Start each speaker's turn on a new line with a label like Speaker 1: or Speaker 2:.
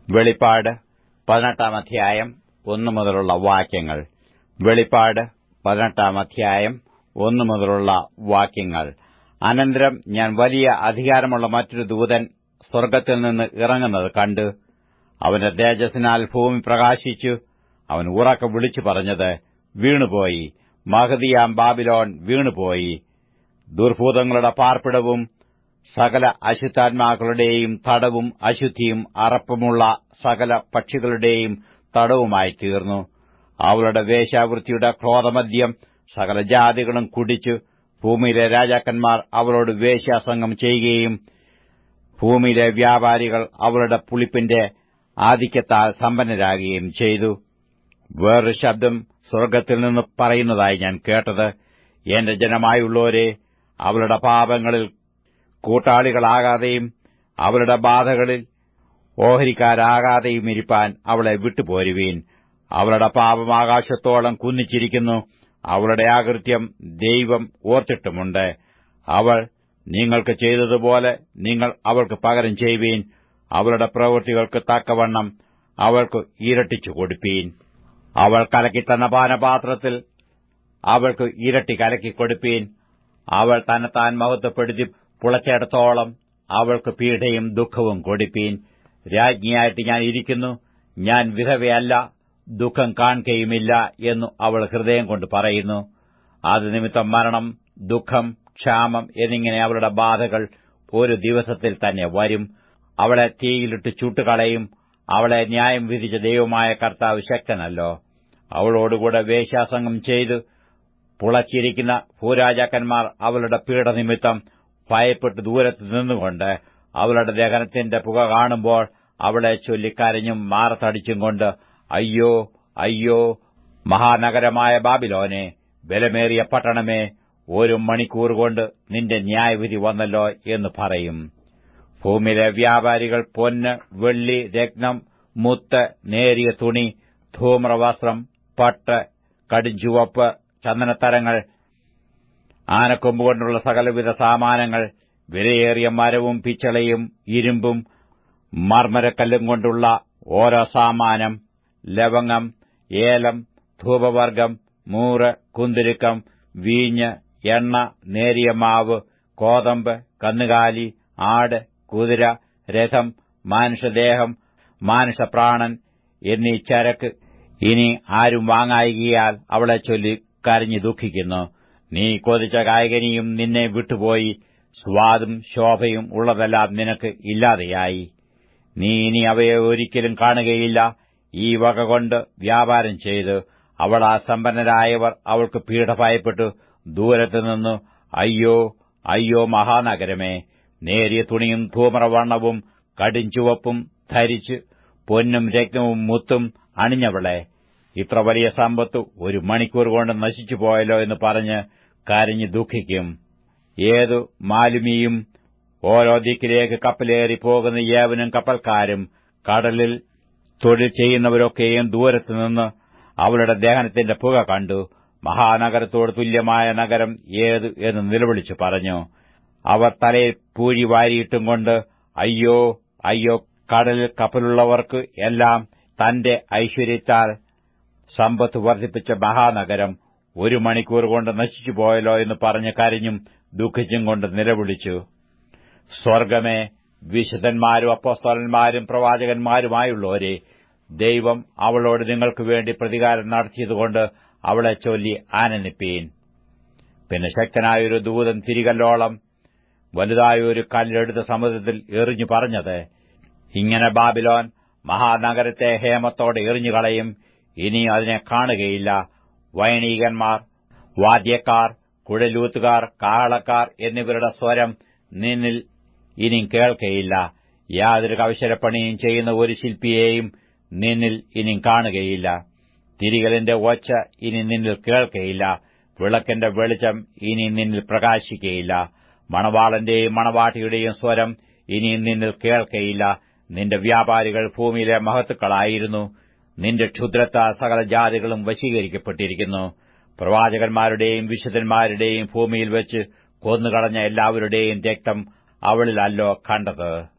Speaker 1: വെളിപ്പാട് പതിനെട്ടാം അധ്യായം ഒന്നു മുതലുള്ള വാക്യങ്ങൾ വെളിപ്പാട് പതിനെട്ടാം അധ്യായം ഒന്നു മുതലുള്ള വാക്യങ്ങൾ അനന്തരം ഞാൻ വലിയ അധികാരമുള്ള മറ്റൊരു ദൂതൻ സ്വർഗ്ഗത്തിൽ നിന്ന് ഇറങ്ങുന്നത് കണ്ടു അവന്റെ തേജസ്സിനാൽ ഭൂമി പ്രകാശിച്ചു അവൻ ഉറക്കെ വിളിച്ചു പറഞ്ഞത് വീണുപോയി മഹതിയാം ബാബിലോൺ വീണുപോയി ദുർഭൂതങ്ങളുടെ പാർപ്പിടവും സകല അശുദ്ധാത്മാക്കളുടെയും തടവും അശുദ്ധിയും അറപ്പുമുള്ള സകല പക്ഷികളുടെയും തടവുമായി തീർന്നു അവളുടെ വേശ്യാവൃത്തിയുടെ ക്രോധമദ്യം സകല ജാതികളും കുടിച്ചു ഭൂമിയിലെ രാജാക്കന്മാർ അവളോട് വേശ്യാസംഗം ചെയ്യുകയും ഭൂമിയിലെ വ്യാപാരികൾ അവളുടെ പുളിപ്പിന്റെ ആധിക്യത്താൽ സമ്പന്നരാകുകയും ചെയ്തു വേറൊരു ശബ്ദം സ്വർഗ്ഗത്തിൽ നിന്ന് പറയുന്നതായി ഞാൻ കേട്ടത് എന്റെ ജനമായുള്ളവരെ അവളുടെ പാപങ്ങളിൽ കൂട്ടാളികളാകാതെയും അവളുടെ ബാധകളിൽ ഓഹരിക്കാരാകാതെയും ഇരിപ്പാൻ അവളെ വിട്ടുപോരുവീൻ അവളുടെ പാപം ആകാശത്തോളം കുന്നിച്ചിരിക്കുന്നു അവളുടെ ആകൃത്യം ദൈവം ഓർത്തിട്ടുമുണ്ട് അവൾ നിങ്ങൾക്ക് ചെയ്തതുപോലെ നിങ്ങൾ അവൾക്ക് പകരം ചെയ്യുവീൻ അവളുടെ പ്രവൃത്തികൾക്ക് തക്കവണ്ണം അവൾക്ക് ഇരട്ടിച്ചു കൊടുപ്പീൻ അവൾ കലക്കിത്തന്ന പാനപാത്രത്തിൽ അവൾക്ക് ഇരട്ടി കലക്കി കൊടുപ്പീൻ അവൾ തന്നെത്താൻ മഹത്വപ്പെടുത്തി പുളച്ചിടത്തോളം അവൾക്ക് പീഡയും ദുഃഖവും കൊടുപ്പീൻ രാജ്ഞിയായിട്ട് ഞാൻ ഇരിക്കുന്നു ഞാൻ വിധവയല്ല ദുഃഖം കാണുകയുമില്ല എന്നു അവൾ ഹൃദയം കൊണ്ട് പറയുന്നു അത് നിമിത്തം മരണം ദുഃഖം ക്ഷാമം എന്നിങ്ങനെ അവളുടെ ബാധകൾ ഒരു ദിവസത്തിൽ തന്നെ വരും അവളെ തീയിലിട്ട് ചുട്ടുകളയും അവളെ ന്യായം വിധിച്ച ദൈവമായ കർത്താവ് ശക്തനല്ലോ അവളോടുകൂടെ വേശ്യാസംഗം ചെയ്ത് പുളച്ചിരിക്കുന്ന ഭൂരാജാക്കന്മാർ അവളുടെ പീഡനിമിത്തം ഭയപ്പെട്ട് ദൂരത്ത് നിന്നുകൊണ്ട് അവളുടെ ദഹനത്തിന്റെ പുക കാണുമ്പോൾ അവളെ ചൊല്ലിക്കരഞ്ഞും മാറത്തടിച്ചും കൊണ്ട് അയ്യോ അയ്യോ മഹാനഗരമായ ബാബിലോനെ ബലമേറിയ പട്ടണമേ ഒരു മണിക്കൂർ കൊണ്ട് നിന്റെ ന്യായവിധി വന്നല്ലോ എന്ന് പറയും ഭൂമിയിലെ വ്യാപാരികൾ പൊന്ന് വെള്ളി രത്നം മുത്ത് നേരിയ തുണി ധൂമ്രവസ്ത്രം പട്ട് കടുംചുവപ്പ് ചന്ദനത്തരങ്ങൾ ആനക്കൊമ്പുകൊണ്ടുള്ള സകലവിധ സാമാനങ്ങൾ വിലയേറിയ മരവും പിച്ചളയും ഇരുമ്പും മർമരക്കല്ലും കൊണ്ടുള്ള ഓരോ സാമാനം ലവംഗം ഏലം ധൂപവർഗം മൂറ് കുന്തിരുക്കം വീഞ്ഞ് എണ്ണ നേരിയ മാവ് കോതമ്പ് കന്നുകാലി ആട് കുതിര രഥം മാനുഷദേഹം മാനുഷപ്രാണൻ എന്നീ ചരക്ക് ഇനി ആരും വാങ്ങായികയാൽ അവളെ ചൊല്ലി കരഞ്ഞു ദുഃഖിക്കുന്നു നീ കൊതിച്ച കായകനിയും നിന്നെ വിട്ടുപോയി സ്വാദും ശോഭയും ഉള്ളതെല്ലാം നിനക്ക് ഇല്ലാതെയായി നീ ഇനി അവയെ ഒരിക്കലും കാണുകയില്ല ഈ വക കൊണ്ട് വ്യാപാരം ചെയ്ത് അവൾ ആ സമ്പന്നരായവർ അവൾക്ക് പീഡ ഭയപ്പെട്ടു ദൂരത്തുനിന്നു അയ്യോ അയ്യോ മഹാനഗരമേ നേരിയ തുണിയും ധൂമ്രവർണ്ണവും കടിഞ്ചുവപ്പും ധരിച്ച് പൊന്നും രക്തവും മുത്തും അണിഞ്ഞവളെ ഇത്ര വലിയ സമ്പത്ത് ഒരു മണിക്കൂർ കൊണ്ട് നശിച്ചു പോയല്ലോ എന്ന് പറഞ്ഞ് കരഞ്ഞു ദുഃഖിക്കും ഏതു മാലുമിയും ഓരോ ദിക്കിലേക്ക് കപ്പലേറി പോകുന്ന ഏവനും കപ്പൽക്കാരും കടലിൽ തൊഴിൽ ചെയ്യുന്നവരൊക്കെയും ദൂരത്തുനിന്ന് അവളുടെ ദഹനത്തിന്റെ പുക കണ്ടു മഹാനഗരത്തോട് തുല്യമായ നഗരം ഏത് എന്ന് നിലവിളിച്ചു പറഞ്ഞു അവർ തലയിൽ പൂഴി വാരിയിട്ടും കൊണ്ട് അയ്യോ അയ്യോ കടലിൽ കപ്പലുള്ളവർക്ക് എല്ലാം തന്റെ ഐശ്വര്യത്താൽ സമ്പത്ത് വർദ്ധിപ്പിച്ച മഹാനഗരം ഒരു മണിക്കൂർ കൊണ്ട് നശിച്ചു പോയല്ലോ എന്ന് പറഞ്ഞ് കരഞ്ഞും ദുഃഖിച്ചും കൊണ്ട് നിലവിളിച്ചു സ്വർഗമേ വിശുദ്ധന്മാരും അപ്പോസ്തലന്മാരും പ്രവാചകന്മാരുമായുള്ളവരെ ദൈവം അവളോട് നിങ്ങൾക്ക് വേണ്ടി പ്രതികാരം നടത്തിയതുകൊണ്ട് അവളെ ചൊല്ലി ആനന്ദിപ്പീൻ പിന്നെ ശക്തനായൊരു ദൂതൻ തിരികല്ലോളം വലുതായൊരു കല്ലെടുത്ത് സമുദ്രത്തിൽ എറിഞ്ഞു പറഞ്ഞത് ഇങ്ങനെ ബാബിലോൻ മഹാനഗരത്തെ ഹേമത്തോടെ എറിഞ്ഞുകളയും ഇനി അതിനെ കാണുകയില്ല വൈണീകന്മാർ വാദ്യക്കാർ കുഴലൂത്തുകാർ കാളക്കാർ എന്നിവരുടെ സ്വരം നിന്നിൽ ഇനി കേൾക്കയില്ല യാതൊരു കവശരപ്പണിയും ചെയ്യുന്ന ഒരു ശില്പിയെയും നിന്നിൽ ഇനി കാണുകയില്ല തിരികലിന്റെ ഒച്ച ഇനി നിന്നിൽ കേൾക്കയില്ല വിളക്കിന്റെ വെളിച്ചം ഇനി നിന്നിൽ പ്രകാശിക്കയില്ല മണവാളന്റെയും മണവാട്ടിയുടെയും സ്വരം ഇനി നിന്നിൽ കേൾക്കയില്ല നിന്റെ വ്യാപാരികൾ ഭൂമിയിലെ മഹത്തുക്കളായിരുന്നു നിന്റെ ക്ഷുദ്രത്താൽ സകല ജാതികളും വശീകരിക്കപ്പെട്ടിരിക്കുന്നു പ്രവാചകന്മാരുടെയും വിശുദ്ധന്മാരുടെയും ഭൂമിയിൽ വെച്ച് കൊന്നുകളഞ്ഞ എല്ലാവരുടെയും രക്തം അവളിലല്ലോ കണ്ടത്